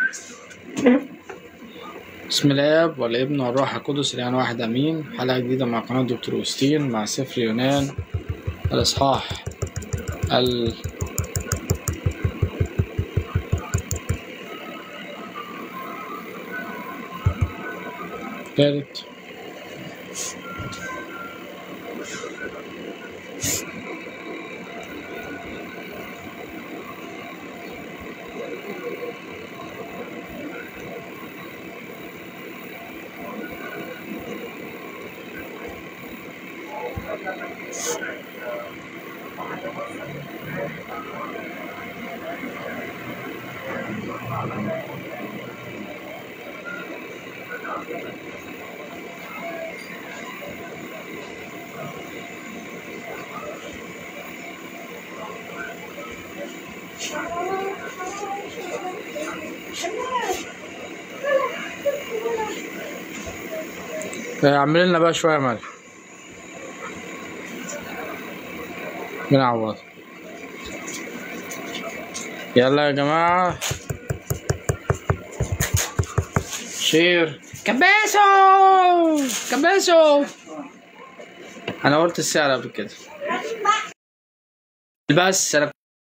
بسم الاب والابن والروح القدس الان واحد امين حلقه جديده مع قناه دكتور اوستين مع سفر يونان الاصحاح ال الثالث اعمل لنا بقى شويه ملح من عوض يلا يا جماعة شير كباسو كباسو انا قلت السعر قبل كده بس انا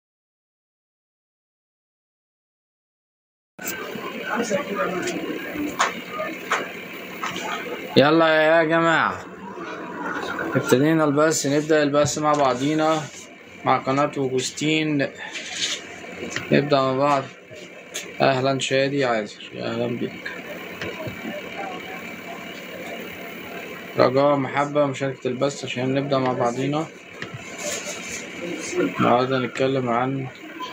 يلا يا جماعة ابتدينا البث نبدأ البث مع بعضينا مع قناة أوجستين نبدأ مع بعض أهلا شادي عازر أهلا بيك رجاء محبة مشاركة البث عشان نبدأ مع بعضينا النهاردة نتكلم عن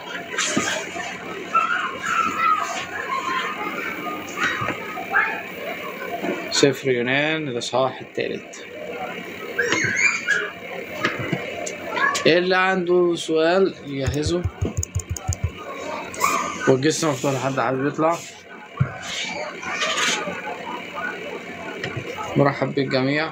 سفر يونان الإصحاح الثالث اللي عنده سؤال يجهزه والجسم مفتوح لحد حابب يطلع مرحب بالجميع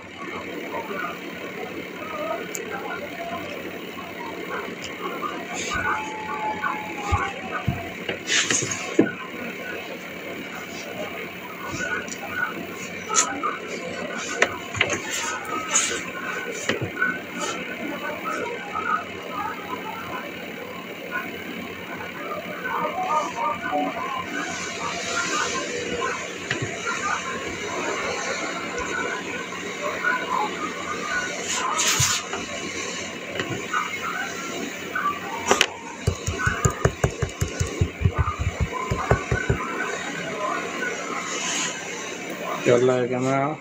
يلا يا جماعة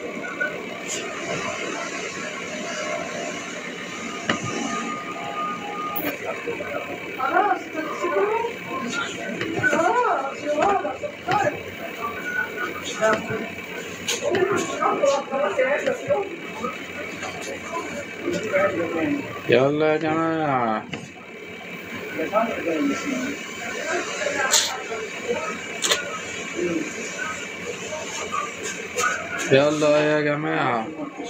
خلاص تمسكوه خلاص يا بابا سكرت يلا يا جماعة يلا يا جماعة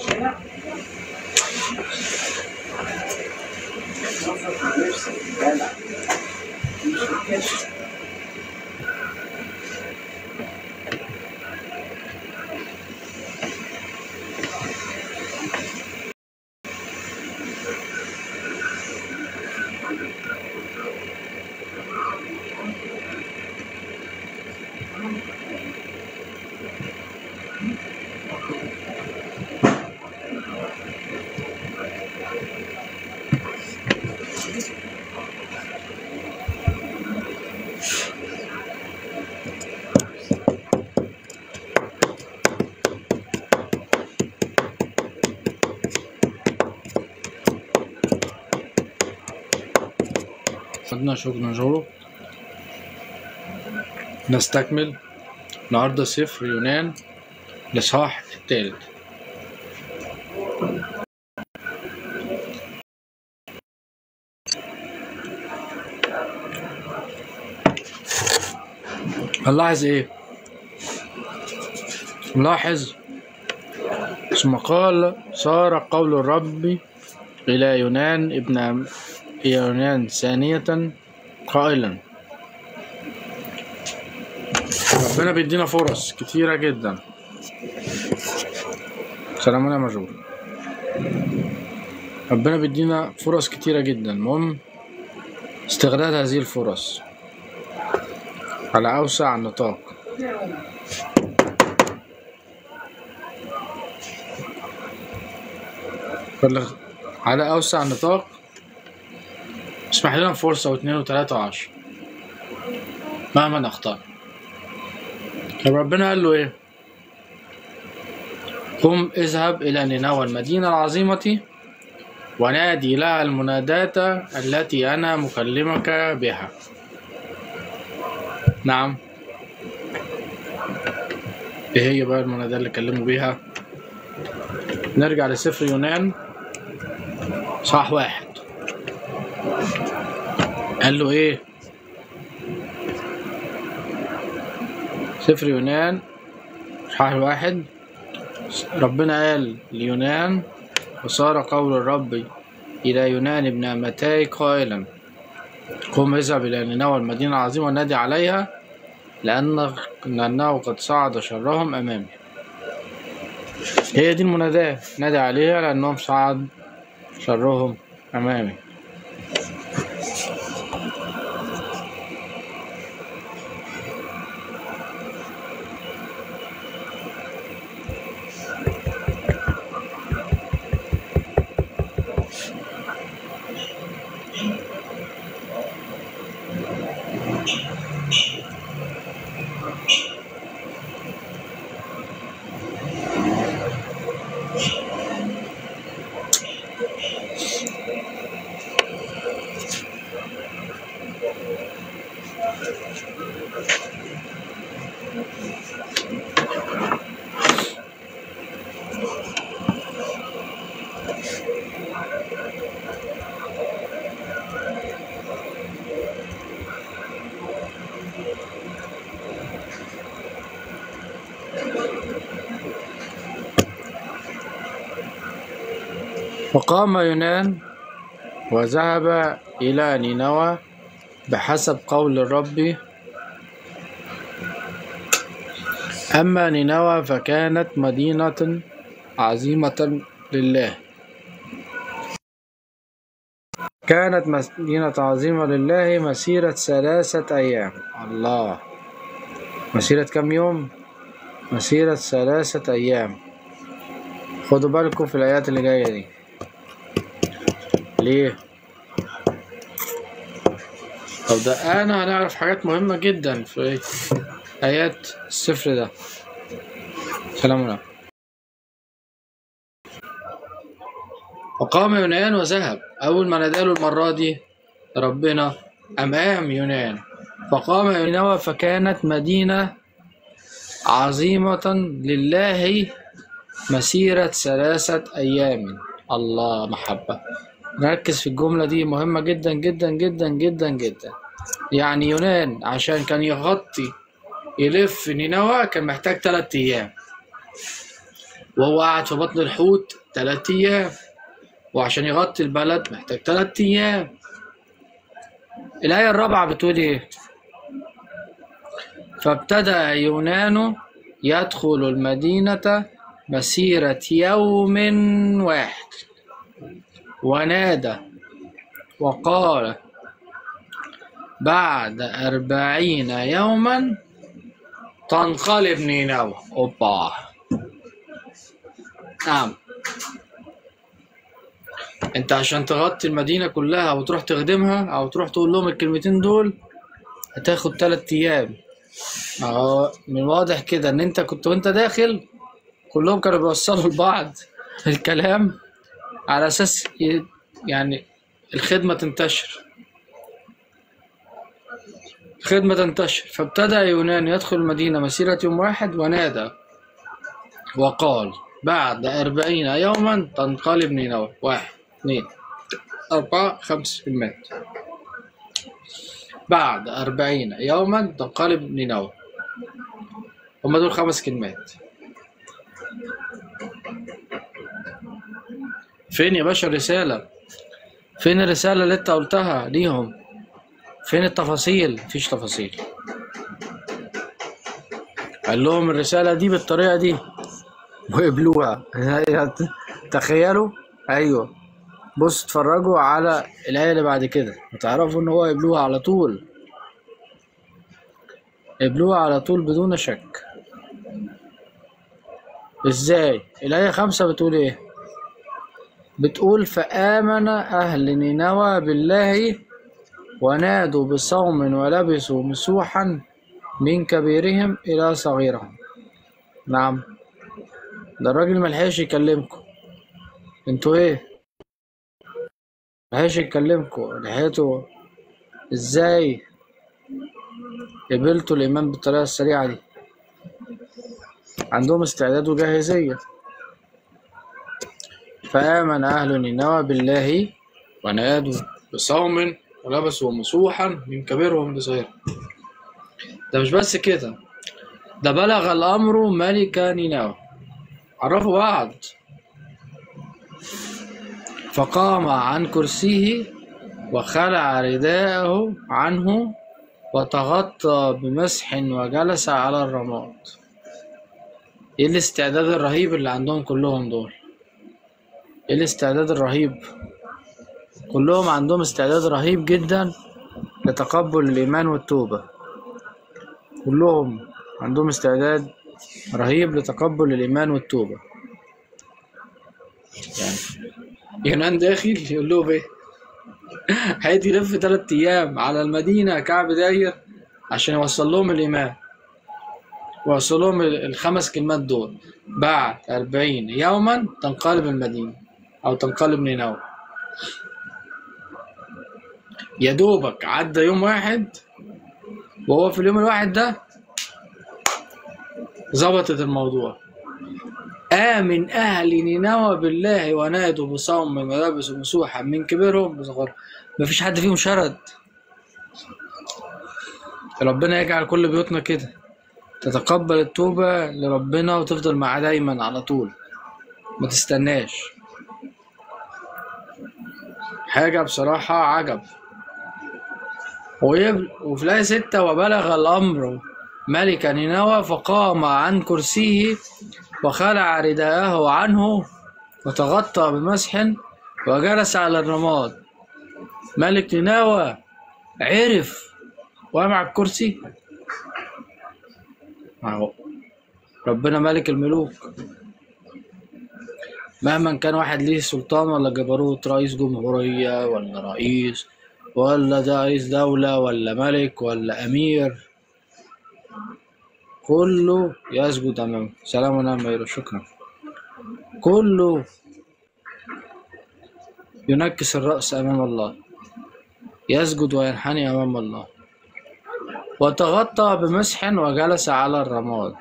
خدنا شغل جورو نستكمل النهاردة صفر يونان الإصحاح التالت هنلاحظ ايه نلاحظ ثم قال صار قول الرب إلى يونان ابن يونان ثانية قائلا ربنا بيدينا فرص كتيرة جدا سلام يا مجهول ربنا بيدينا فرص كتيرة جدا المهم استغلال هذه الفرص على أوسع نطاق بلغ على أوسع نطاق اسمح لنا فرصة واثنين وثلاثة وعشرة مهما نختار طب ربنا قال له ايه قم اذهب إلى نينوى المدينة العظيمة ونادي لها المناداة التي أنا مكلمك بها نعم ايه هي بقى المناداة اللي كلموا بيها نرجع لسفر يونان صح واحد قال له ايه سفر يونان صح واحد ربنا قال ليونان وصار قول الرب إلى يونان ابن أمتاي قائلا قم اذهب إلى نينوى المدينة العظيمة ونادي عليها لأن لأنه قد صعد شرهم أمامي هي دي المناداة نادي عليها لأنهم صعد شرهم أمامي وقام يونان وذهب إلى نينوى بحسب قول الرب أما نينوى فكانت مدينة عظيمة لله كانت مدينة عظيمة لله مسيرة ثلاثة أيام الله مسيرة كم يوم؟ مسيرة ثلاثة أيام خدوا بالكم في الآيات اللي جاية دي ليه؟ طب ده أنا هنعرف حاجات مهمة جدا في آيات السفر ده سلام عليكم وقام يونان وذهب أول ما ناداله المرة دي ربنا أمام يونان فقام نينوى فكانت مدينة عظيمة لله مسيرة ثلاثة أيام الله محبة نركز في الجملة دي مهمة جدا جدا جدا جدا جدا يعني يونان عشان كان يغطي يلف نينوى كان محتاج تلات أيام وهو قاعد في بطن الحوت تلات أيام وعشان يغطي البلد محتاج تلات أيام الآية الرابعة بتقول إيه؟ فابتدأ يونان يدخل المدينة مسيرة يوم واحد ونادى وقال بعد أربعين يوما تنقلب نينوى أوبا نعم انت عشان تغطي المدينة كلها وتروح تخدمها او تروح تقول لهم الكلمتين دول هتاخد تلات ايام اهو من واضح كده ان انت كنت وانت داخل كلهم كانوا بيوصلوا لبعض الكلام على اساس ي- يعني الخدمة تنتشر الخدمة تنتشر فابتدأ يونان يدخل المدينة مسيرة يوم واحد ونادى وقال بعد أربعين يوما تنقلب نينوى واحد اثنين أربعة خمس كلمات بعد أربعين يوما تنقلب نينوى هما دول خمس كلمات فين يا باشا الرسالة فين الرسالة اللي انت قلتها ليهم فين التفاصيل مفيش تفاصيل قال لهم الرسالة دي بالطريقة دي وقبلوها تخيلوا ايوه بص اتفرجوا على الآية اللي بعد كده وتعرفوا ان هو قبلوها على طول قبلوها على طول بدون شك ازاي الآية خمسة بتقول ايه بتقول فآمن أهل نينوى بالله ونادوا بصوم ولبسوا مسوحا من كبيرهم إلى صغيرهم نعم ده الراجل ملحقش يكلمكم انتوا ايه ملحقش يكلمكم لحقتوا ازاي قبلتوا الإيمان بالطريقة السريعة دي عندهم استعداد وجاهزية فآمن أهل نينوى بالله ونادوا بصوم ولبسوا مسوحا من كبيرهم لصغيرهم ده مش بس كده ده بلغ الأمر ملك نينوى عرفوا بعض فقام عن كرسيه وخلع رداءه عنه وتغطى بمسح وجلس على الرماد ايه الاستعداد الرهيب اللي عندهم كلهم دول ايه الاستعداد الرهيب كلهم عندهم استعداد رهيب جدا لتقبل الإيمان والتوبة كلهم عندهم استعداد رهيب لتقبل الإيمان والتوبة يعني يونان داخل يقول لهم ايه هيدي يلف تلات أيام على المدينة كعب داير عشان يوصل لهم الإيمان ويوصل لهم الخمس كلمات دول بعد أربعين يوما تنقلب المدينة أو تنقلب نينوى يا دوبك عدى يوم واحد وهو في اليوم الواحد ده ظبطت الموضوع آمن أهل نينوى بالله ونادوا بصوم ولبسوا مسوحا من كبيرهم لصغرهم مفيش حد فيهم شرد ربنا يجعل كل بيوتنا كده تتقبل التوبة لربنا وتفضل معاه دايما على طول ما تستناش حاجة بصراحة عجب ويب... وفي الآية ستة وبلغ الأمر ملك نينوى فقام عن كرسيه وخلع رداءه عنه وتغطى بمسح وجلس على الرماد ملك نينوى عرف وقام على الكرسي أهو ربنا ملك الملوك مهما كان واحد ليه سلطان ولا جبروت رئيس جمهورية ولا رئيس ولا ده رئيس دولة ولا ملك ولا أمير كله يسجد أمامه سلام ونعم شكرا كله ينكس الرأس أمام الله يسجد وينحني أمام الله وتغطى بمسح وجلس على الرماد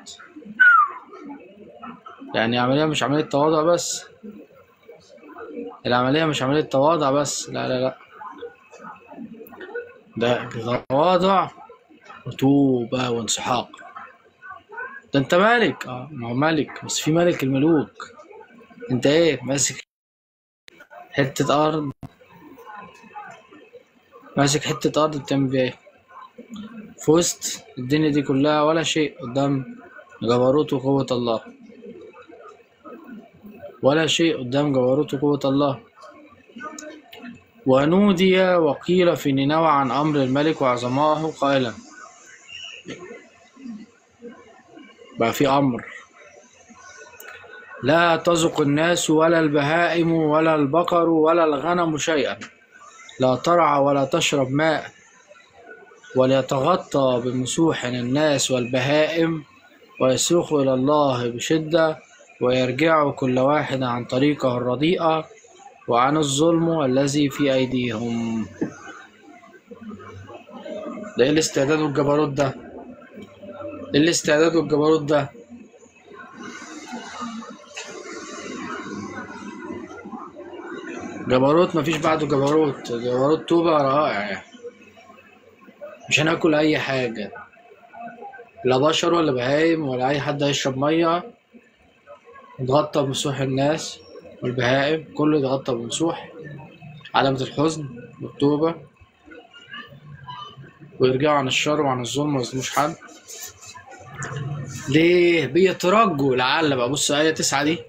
يعني عملية مش عملية تواضع بس العملية مش عملية تواضع بس لا لا لا ده تواضع وتوبة وانسحاق ده انت ملك اه ما هو ملك بس في ملك الملوك انت ايه ماسك حتة أرض ماسك حتة أرض بتعمل بيها ايه في وسط الدنيا دي كلها ولا شيء قدام جبروت وقوة الله ولا شيء قدام جبروت وقوة الله ونودي وقيل في نينوى عن أمر الملك وعظمائه قائلا بقى في أمر لا تزق الناس ولا البهائم ولا البقر ولا الغنم شيئا لا ترعى ولا تشرب ماء وليتغطى بمسوح الناس والبهائم ويصرخ إلى الله بشدة ويرجع كل واحد عن طريقه الرديئة وعن الظلم الذي في أيديهم ده إيه الاستعداد والجبروت ده إيه الاستعداد والجبروت ده جبروت مفيش بعده جبروت جبروت توبة رائع مش هناكل أي حاجة لا بشر ولا بهايم ولا أي حد هيشرب مية يتغطى بمسوح الناس والبهائم كله يتغطى بمسوح علامة الحزن والتوبة ويرجعوا عن الشر وعن الظلم ويظلموش حد ليه بيترجوا لعل بقى بص آية تسعة دي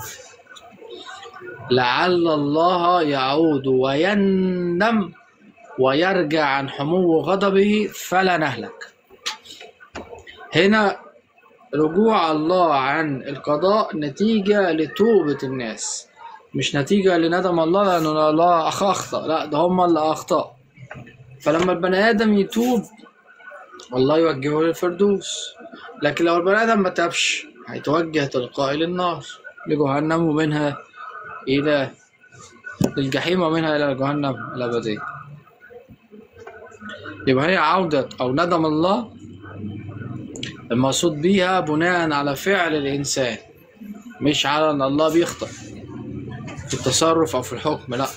لعل الله يعود ويندم ويرجع عن حمو غضبه فلا نهلك هنا رجوع الله عن القضاء نتيجة لتوبة الناس مش نتيجة لندم الله لأن الله أخ أخطأ لا ده هم اللي أخطأ فلما البني آدم يتوب الله يوجهه للفردوس لكن لو البني آدم ما تابش هيتوجه تلقائي للنار لجهنم ومنها إلى الجحيم ومنها إلى جهنم الأبدية يبقى هي عودة أو ندم الله المقصود بيها بناء على فعل الإنسان مش على أن الله بيخطأ في التصرف أو في الحكم لا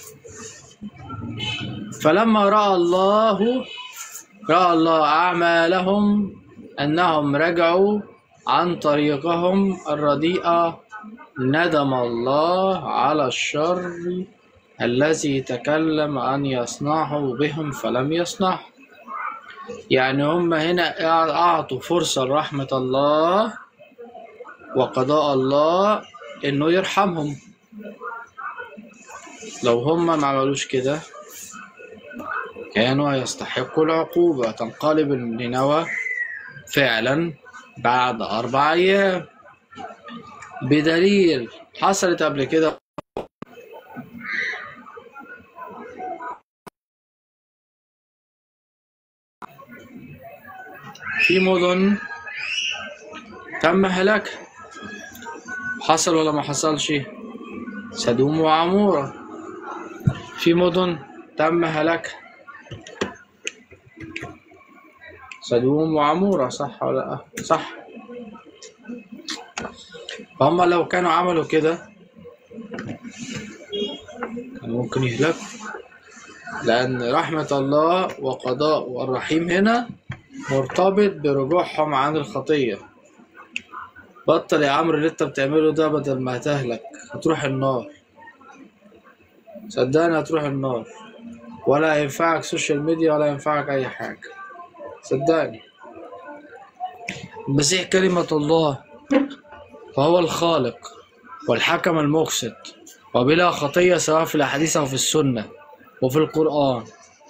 فلما رأى الله رأى الله أعمالهم أنهم رجعوا عن طريقهم الرديئة ندم الله على الشر الذي تكلم أن يصنعه بهم فلم يصنعه يعني هم هنا أعطوا فرصة لرحمة الله وقضاء الله إنه يرحمهم لو هم ما عملوش كده كانوا يستحقوا العقوبة تنقلب النينوى فعلا بعد أربع أيام بدليل حصلت قبل كده في مدن تم هلاكها حصل ولا ما حصلش سدوم وعمورة في مدن تم هلاكها سدوم وعمورة صح ولا لا صح فهم لو كانوا عملوا كده كانوا ممكن يهلكوا لأن رحمة الله وقضاء الرحيم هنا مرتبط برجوعهم عن الخطية بطل يا عمرو اللي انت بتعمله ده بدل ما هتهلك هتروح النار صدقني هتروح النار ولا هينفعك سوشيال ميديا ولا ينفعك أي حاجة صدقني المسيح كلمة الله فهو الخالق والحكم المقسط وبلا خطية سواء في الأحاديث أو في السنة وفي القرآن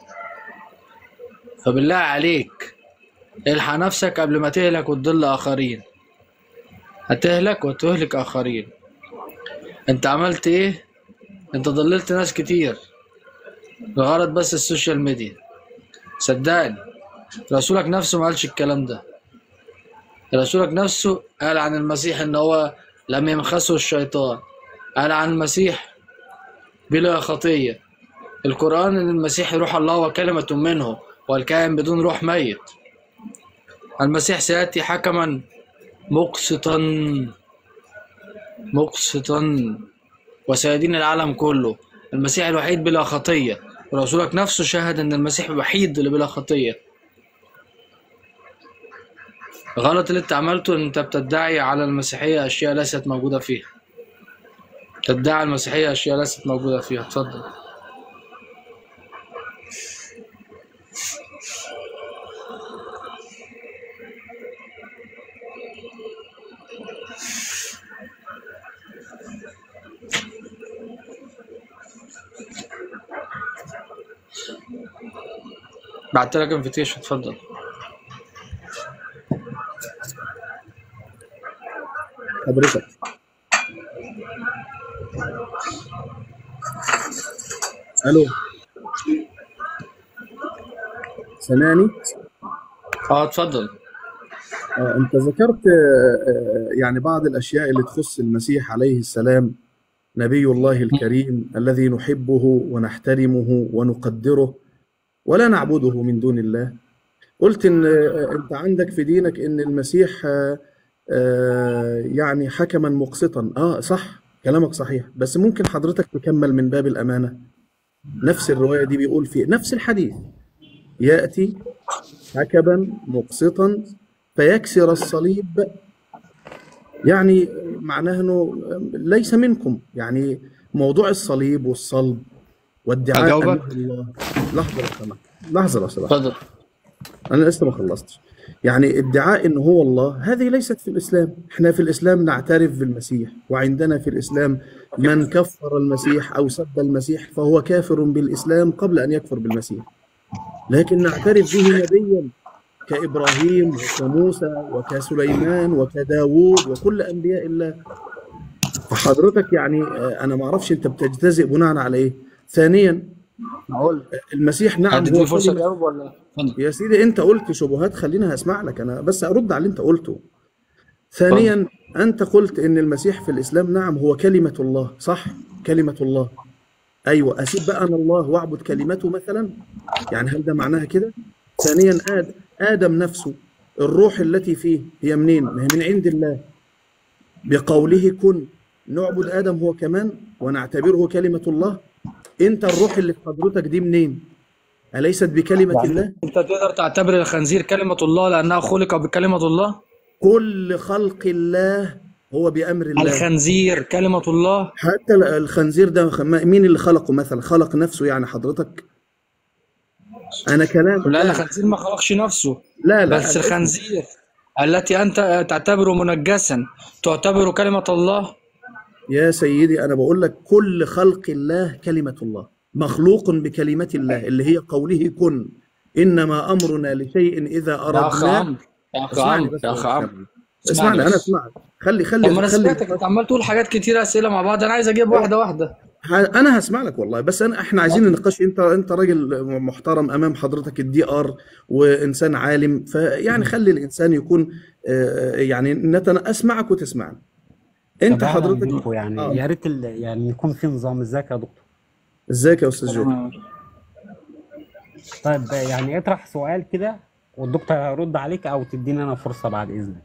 فبالله عليك الحق نفسك قبل ما تهلك وتضل آخرين هتهلك وتهلك آخرين أنت عملت إيه؟ أنت ضللت ناس كتير لغرض بس السوشيال ميديا صدقني رسولك نفسه ما قالش الكلام ده رسولك نفسه قال عن المسيح ان هو لم يمخسه الشيطان قال عن المسيح بلا خطية القرآن ان المسيح روح الله وكلمة منه والكائن بدون روح ميت المسيح سيأتي حكما مقسطا مقسطا وسيدين العالم كله المسيح الوحيد بلا خطية ورسولك نفسه شهد ان المسيح الوحيد اللي بلا خطية غلط اللي انت عملته ان انت بتدعي على المسيحية اشياء ليست موجودة فيها تدعي المسيحية اشياء ليست موجودة فيها اتفضل بعت لك انفيتيشن اتفضل حضرتك الو سامعني اه اتفضل آه، انت ذكرت آه، آه، يعني بعض الاشياء اللي تخص المسيح عليه السلام نبي الله الكريم الذي نحبه ونحترمه ونقدره ولا نعبده من دون الله قلت ان آه، انت عندك في دينك ان المسيح آه، آه، يعني حكما مقسطا اه صح كلامك صحيح بس ممكن حضرتك تكمل من باب الامانه نفس الروايه دي بيقول في نفس الحديث ياتي حكما مقسطا فيكسر الصليب يعني معناه انه ليس منكم يعني موضوع الصليب والصلب وادعاء أجاوبك؟ انه الله لحظه لو سمحت لحظه لو سمحت اتفضل انا لسه ما خلصتش يعني ادعاء ان هو الله هذه ليست في الاسلام احنا في الاسلام نعترف بالمسيح وعندنا في الاسلام من كفر المسيح او سب المسيح فهو كافر بالاسلام قبل ان يكفر بالمسيح لكن نعترف به نبيا كابراهيم وكموسى وكسليمان وكداوود وكل انبياء الله فحضرتك يعني آه، انا ما اعرفش انت بتجتزئ بناء على ايه ثانيا اقول المسيح نعم هتديني هو فرصه كلمة اجاوب ولا اتفضل يا سيدي انت قلت شبهات خليني هسمع لك انا بس ارد على اللي انت قلته ثانيا انت قلت ان المسيح في الاسلام نعم هو كلمة الله صح كلمة الله ايوه اسيب بقى انا الله واعبد كلمته مثلا يعني هل ده معناها كده ثانيا آد ادم نفسه الروح التي فيه هي منين ما هي من عند الله بقوله كن نعبد ادم هو كمان ونعتبره كلمة الله انت الروح اللي في حضرتك دي منين اليست بكلمة يعني الله انت تقدر تعتبر الخنزير كلمه الله لانها خلق بكلمه الله كل خلق الله هو بأمر الله الخنزير كلمه الله حتى الخنزير ده خ- مين اللي خلقه مثلا خلق نفسه يعني حضرتك انا كلام لا الخنزير ما خلقش نفسه لا لا بس الخنزير التي انت تعتبره منجسا تعتبره كلمه الله يا سيدي انا بقول لك كل خلق الله كلمة الله مخلوق بكلمة الله اللي هي قوله كن انما امرنا لشيء اذا يا اخ اردناه عمرو يا اخ اسمعني عمرو بس يا اخ أنا عمرو أكمل. اسمعني انا بس. اسمعك خلي طب ما انا خلي سمعتك خلي انت عمال تقول حاجات كتير اسئله مع بعض انا عايز اجيب واحده واحده ه- انا هسمع لك والله بس انا احنا عايزين نناقش انت انت راجل محترم امام حضرتك الدي ار وانسان عالم فيعني خلي الانسان يكون آه، يعني نتنا اسمعك وتسمعني انت طب أهلاً حضرتك بيكم يعني آه. يا ريت ال- يعني يكون في نظام ازيك يا دكتور ازيك يا استاذ جو طيب يعني اطرح سؤال كده والدكتور هيرد عليك او تديني انا فرصه بعد اذنك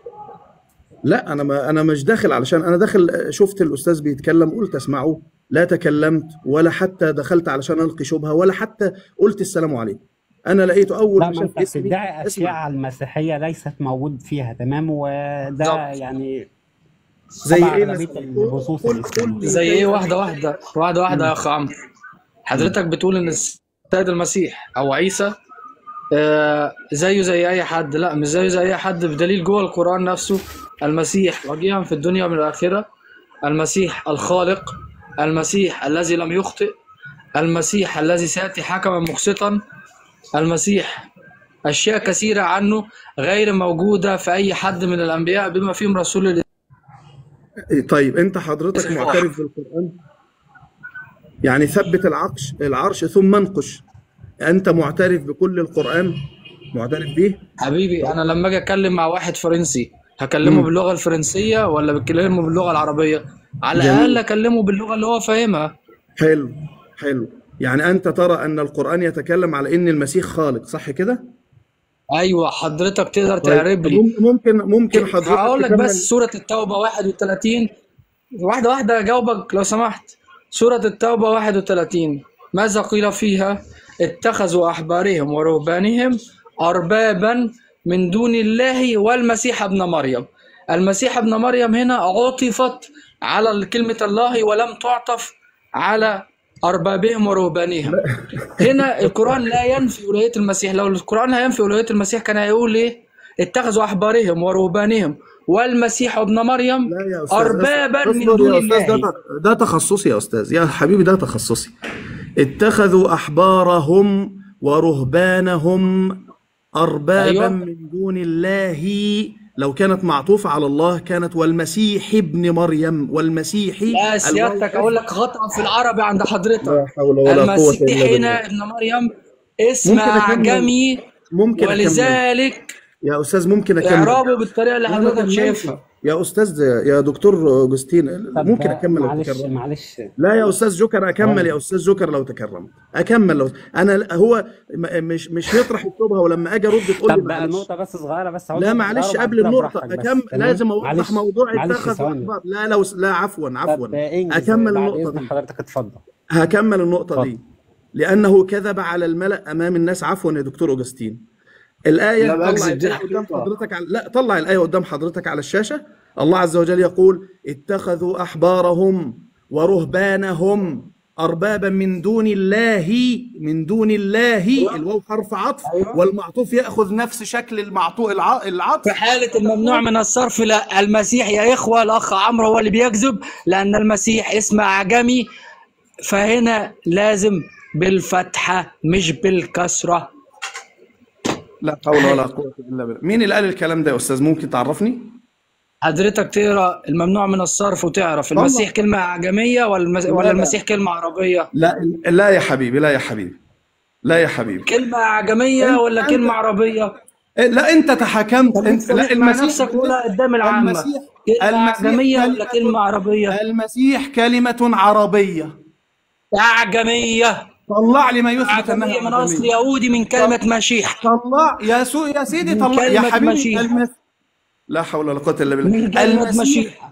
لا انا ما انا مش داخل علشان انا داخل شفت الاستاذ بيتكلم قلت اسمعه لا تكلمت ولا حتى دخلت علشان القي شبهه ولا حتى قلت السلام عليكم انا لقيته اول لا ما ما شاف انت اسمي بتدعي اشياء اسمع على المسيحيه ليست موجود فيها تمام وده بالظبط. يعني زي طبعا ايه أغلبية مثلا النصوص قل الإسلامية. قل زي ايه واحده واحده واحده واحده يا اخ عمرو حضرتك بتقول ان السيد المسيح او عيسى آه، زيه زي اي حد لا مش زيه زي اي حد بدليل جوه القران نفسه المسيح وجيها في الدنيا ومن الاخره المسيح الخالق المسيح الذي لم يخطئ المسيح الذي سياتي حكما مقسطا المسيح اشياء كثيره عنه غير موجوده في اي حد من الانبياء بما فيهم رسول الله طيب انت حضرتك اسمه معترف بالقرآن يعني ثبت العرش العرش ثم انقش انت معترف بكل القرآن معترف به حبيبي انا لما اجي اتكلم مع واحد فرنسي هكلمه مم. باللغه الفرنسيه ولا بكلمه باللغه العربيه على جميل. الاقل اكلمه باللغه اللي هو فاهمها حلو حلو يعني انت ترى ان القرآن يتكلم على ان المسيح خالق صح كده ايوه حضرتك تقدر طيب تعرب لي مم- ممكن ممكن حضرتك هقول لك تكمل بس سوره التوبه 31 واحده واحده اجاوبك لو سمحت سوره التوبه 31 ماذا قيل فيها اتخذوا احبارهم ورهبانهم اربابا من دون الله والمسيح ابن مريم المسيح ابن مريم هنا عطفت على كلمه الله ولم تعطف على اربابهم ورهبانهم هنا القران لا ينفي الوهيه المسيح لو القران هينفي الوهيه المسيح كان هيقول ايه اتخذوا احبارهم ورهبانهم والمسيح ابن مريم لا يا استاذ اربابا من اصبر دون يا استاذ الله ده ده تخصصي يا استاذ يا حبيبي ده تخصصي اتخذوا احبارهم ورهبانهم اربابا أيوة. من دون الله لو كانت معطوفة على الله كانت والمسيح ابن مريم والمسيح لا سيادتك اقول لك خطأ في العربي عند لا حضرتك حول ولا قوة المسيح إلا بالله هنا ابن مريم اسم ممكن أكمل؟ اعجمي ممكن أكمل ولذلك يا أستاذ ممكن أكمل اعرابه بالطريقه اللي لا، ما حضرتك كملتش. شايفها يا أستاذ يا دكتور أوجستين طب ممكن أكمل لو معلش تكرمت معلش لا يا استاذ جوكر اكمل آه. يا استاذ جوكر لو تكرمت اكمل لو انا هو م- مش مش يطرح الشبهه ولما اجي ارد تقول لي طب بقى معلش نقطة بس صغيرة بس هقول لا لك معلش صغيرة قبل وبعد كده النقطه براحتك بس أكم تمام لازم اوضح معلش موضوع معلش اتخذ ثواني احبار لا لو لا عفوا عفوا طب انجز اكمل بعد النقطه إذن دي حضرتك اتفضل هكمل النقطه اتفضل. دي لانه كذب على الملا امام الناس عفوا يا دكتور اوجستين الايه لا طلع بكذب، دي الايه قدام حقيقة. حضرتك على لا طلع الايه قدام حضرتك على الشاشه الله عز وجل يقول اتخذوا احبارهم ورهبانهم أربابا من دون الله من دون الله الواو حرف عطف والمعطوف يأخذ نفس شكل المعطوف الع- العطف في حالة الممنوع من الصرف لا المسيح يا إخوة الأخ عمرو هو اللي بيكذب لأن المسيح اسم أعجمي فهنا لازم بالفتحة مش بالكسرة لا حول ولا قوة إلا بالله مين اللي قال الكلام ده يا أستاذ ممكن تعرفني؟ حضرتك تقرا الممنوع من الصرف وتعرف طبعا. المسيح كلمة أعجمية ولا المس- لا، ولا لا. المسيح كلمة عربية؟ لا لا يا حبيبي لا يا حبيبي لا يا حبيبي كلمة أعجمية أنت- ولا أنت- كلمة عربية؟ لا أنت تحكمت طب أنت انت لا مع المسيح نفسك ولا قدام العامة المسيح كلمة المسيح أعجمية ولا كلمة- كلمة عربية؟ المسيح كلمة عربية أعجمية طلع لي ما يثبت انها أعجمية من أصل عجمية. يهودي من كلمة مشيح طلع يا سو يا سيدي من طلع يا كلمة حبيبي مشيح. المس... لا حول ولا قوة الا من بالله كلمة المسيح مشيح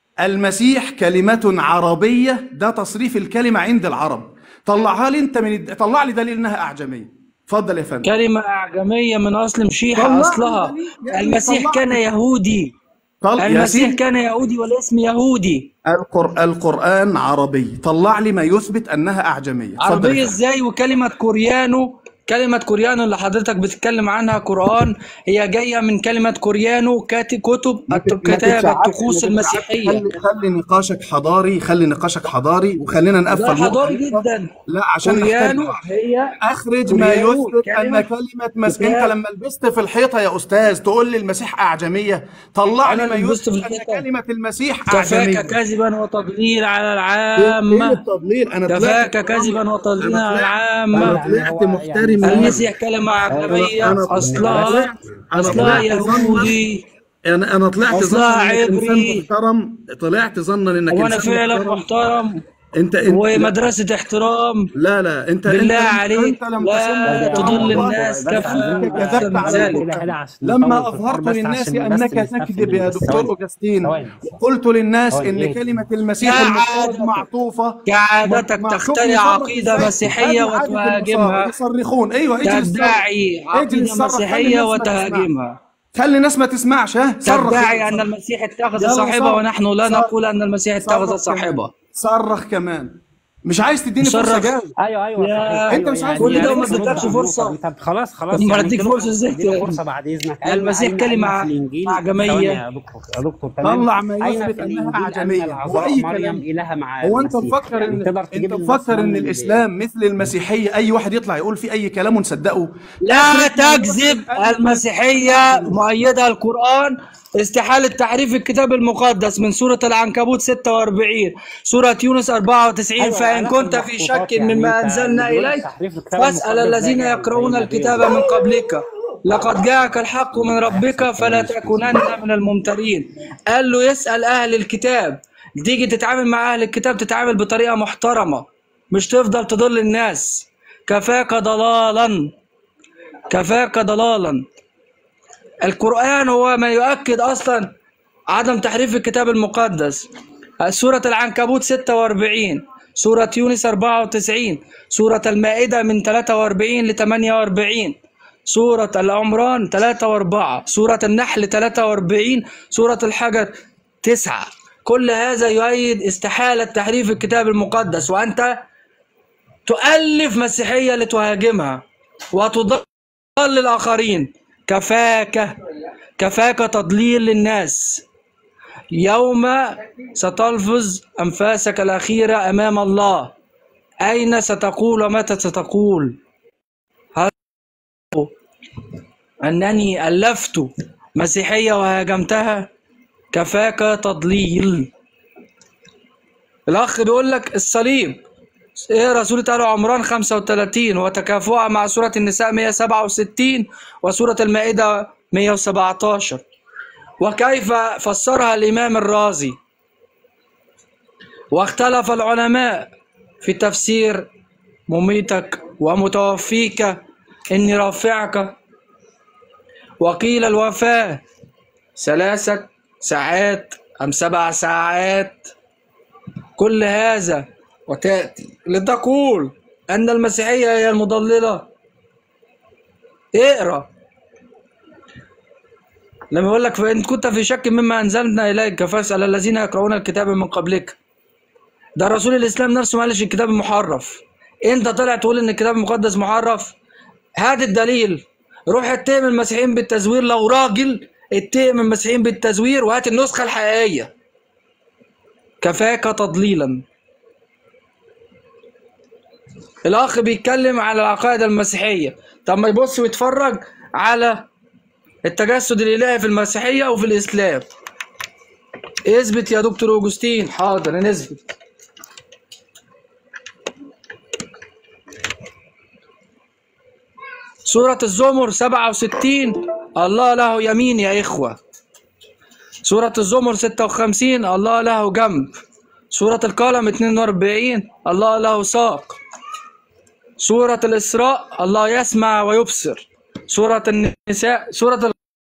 المسيح كلمة عربية ده تصريف الكلمة عند العرب طلعها لي انت من الد... طلع لي دليل انها اعجمية اتفضل يا فندم كلمة أعجمية من أصل مشيحة طلع لي أصلها دليل. يا ابني المسيح طلع كان لي. يهودي طل... يا المسيح سيدي كان يهودي والاسم يهودي القر... القرآن عربي طلع لي ما يثبت انها اعجمية اتفضل يا عربية فندم. ازاي وكلمة كوريانو كلمة كوريانو اللي حضرتك بتتكلم عنها قرآن هي جاية من كلمة كوريانو كات- كتب ما ت- ما كتاب تتشعبش- الطقوس ما تتشعبش. المسيحية خلي خلي نقاشك حضاري خلي نقاشك حضاري وخلينا نقفل ده نقطة حضاري نقطة. جدا لا عشان كوريانو نحتاج هي اخرج ما كوريانو يثبت ان كلمة كلمه مس... كتاب. انت لما لبست في الحيطه يا استاذ تقول لي المسيح اعجميه طلع لي أنا ما اللي لبست يثبت في ان الحيطة. كلمه المسيح كفاك اعجميه كذبا وتضليل على ايه العامة التضليل انا كفاك طلعت كذبا وتضليل أنا على طلعت- العامة انا يعني طلعت هو محترم يعني- ليه؟ المسيح كلمة عجمية أنا- أصلها أنا أصلها طلعت ظنا يهودي انا انا طلعت أصلها ظنا انك انسان عبري. محترم طلعت ظنا انك وأنا انسان فعلا محترم محترم انت انت لا ومدرسة احترام لا, لا انت بالله انت عليك انت لم لا تسم تضل الله. الناس بس كفى عايزين- أكثر من كذبت على ذلك كده عشان لما نطول في الحوار أظهرت بس للناس عشان أنك بس نستفهم تكذب يا بس دكتور ثواني. أوجستين ثواني. قلت للناس ثواني. إن إيه؟ كلمة المسيح يا المفروض عادة. معطوفة كعادتك مع- شوف تخترع يصرخ عقيدة إزاي. مسيحية هذه عادة وتهاجمها النصارى. يصرخون أيوه اجلس صرخ. تدعي عقيدة اجلس صرخ. خلي مسيحية الناس ما تسمع. وتهاجمها خلي الناس ما تسمعش ها صرخ تدعي أن المسيح اتخذ يلا صاحبة صرخ. ونحن لا صرخ. نقول أن المسيح اتخذ صرخ صاحبة كمان. صرخ كمان مش عايز تديني فرصة صرخ. جاوب ايوه ايوه يا- صحيح. أنت مش عايز كل ده يا وما ريت اديتكش نرد على فرصة. النقطة دي. طب خلاص خلاص طب ما يعني اديك ادينا فرصة ازاي ادينا تاني؟ فرصة بعد اذنك المسيح أين- كلمة أين في الإنجيل؟ أعجمية. ثواني يا دكتور يا دكتور تمام طلع ما أين يثبت في أنها الإنجيل أعجمية. أن هو العذراء أي مريم كلام. إلها مع هو انت المسيح؟ مفكر يعني ان تقدر انت تجيب النص مفكر ده ان من- الاسلام مثل المسيحيه اي واحد يطلع يقول في اي كلام ونصدقه لا تكذب المسيحية مؤيدة القرآن استحالة تحريف الكتاب المقدس من سورة العنكبوت 46 سورة يونس 94 أيوة، فإن علاقة كنت في بالمخطوطات شك يعني مما أنت أنزلنا بتقول إليك تحريف الكتاب فاسأل المقدس الذين ده يقرؤون زي- الكتاب من قبلك لقد جاءك الحق من ربك فلا تكونن من الممترين قال له يسأل أهل الكتاب تيجي تتعامل مع أهل الكتاب تتعامل بطريقة محترمة مش تفضل تضل الناس كفاك ضلالا كفاك ضلالا القرآن هو ما يؤكد أصلا عدم تحريف الكتاب المقدس سورة العنكبوت 46 سورة يونس 94 سورة المائدة من 43 ل 48 سورة العمران 3 و4 سورة النحل 43 سورة الحجر 9 كل هذا يؤيد استحالة تحريف الكتاب المقدس وأنت تؤلف مسيحية لتهاجمها وتضل الآخرين كفاك كفاك تضليل للناس يوم ستلفظ أنفاسك الأخيرة أمام الله أين ستقول ومتى ستقول هل أنني ألفت مسيحية وهاجمتها كفاك تضليل الأخ بيقول لك الصليب اقرا سورة آل عمران 35 وتكافؤها مع سورة النساء 167 وسورة المائدة 117 وكيف فسرها الإمام الرازي واختلف العلماء في تفسير مميتك ومتوفيك إني رافعك وقيل الوفاة ثلاثة ساعات أم سبع ساعات كل هذا وتأتي لتقول أن المسيحية هي المضللة اقرأ لما يقول لك فإن كنت في شك مما أنزلنا إليك فاسأل الذين يقرؤون الكتاب من قبلك ده رسول الاسلام نفسه ما قالش الكتاب محرف انت طلع تقول ان الكتاب المقدس محرف هات الدليل روح اتهم المسيحيين بالتزوير لو راجل اتهم المسيحيين بالتزوير وهات النسخه الحقيقيه كفاك تضليلا الاخ بيتكلم على العقائد المسيحيه طب ما يبص ويتفرج على التجسد الالهي في المسيحيه وفي الاسلام اثبت يا دكتور اوجستين حاضر نثبت سورة الزمر 67 الله له يمين يا إخوة سورة الزمر 56 الله له جنب سورة القلم 42 الله له ساق سورة الإسراء الله يسمع ويبصر سورة النساء سورة ال...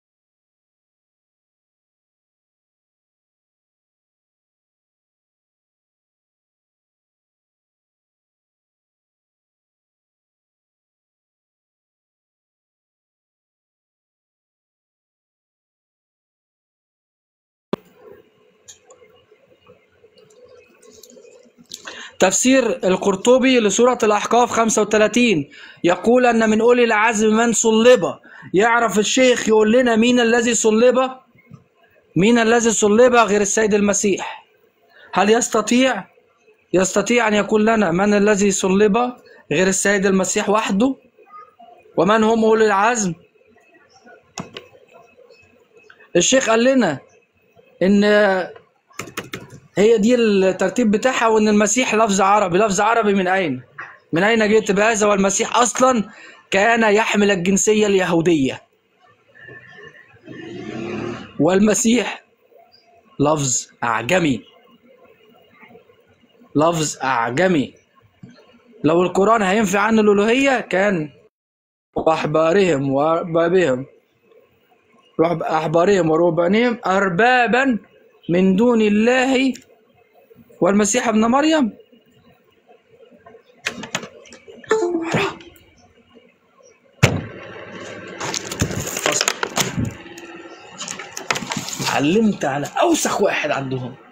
تفسير القرطبي لسورة الأحقاف 35 يقول أن من أولي العزم من صلب يعرف الشيخ يقول لنا مين الذي صلب مين الذي صلب غير السيد المسيح هل يستطيع يستطيع أن يقول لنا من الذي صلب غير السيد المسيح وحده ومن هم أولي العزم الشيخ قال لنا إن هي دي الترتيب بتاعها وان المسيح لفظ عربي لفظ عربي من اين من اين جئت بهذا والمسيح اصلا كان يحمل الجنسيه اليهوديه والمسيح لفظ اعجمي لفظ اعجمي لو القران هينفي عن الالوهيه كان واحبارهم واربابهم رهب- احبارهم ورهبانهم اربابا من دون الله والمسيح ابن مريم علمت على اوسخ واحد عندهم